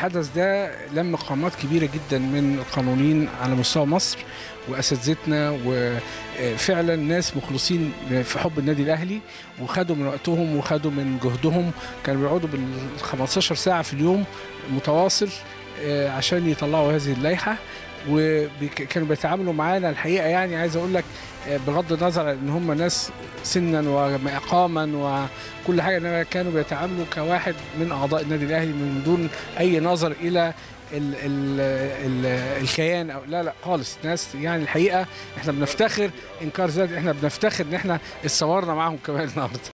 الحدث ده لم قامات كبيره جدا من القانونيين على مستوى مصر واساتذتنا وفعلا ناس مخلصين في حب النادي الاهلي وخدوا من وقتهم وخدوا من جهدهم كانوا بيقعدوا بال 15 ساعه في اليوم متواصل آه، عشان يطلعوا هذه اللائحه وكانوا بيتعاملوا معانا الحقيقه يعني عايز اقول لك آه، بغض النظر عن ان هم ناس سنا ومقاما وكل حاجه انما كانوا بيتعاملوا كواحد من اعضاء النادي الاهلي من دون اي نظر الى ال ال ال الكيان او لا لا خالص ناس يعني الحقيقه احنا بنفتخر انكار ذات احنا بنفتخر ان احنا اتصورنا معاهم كمان النهارده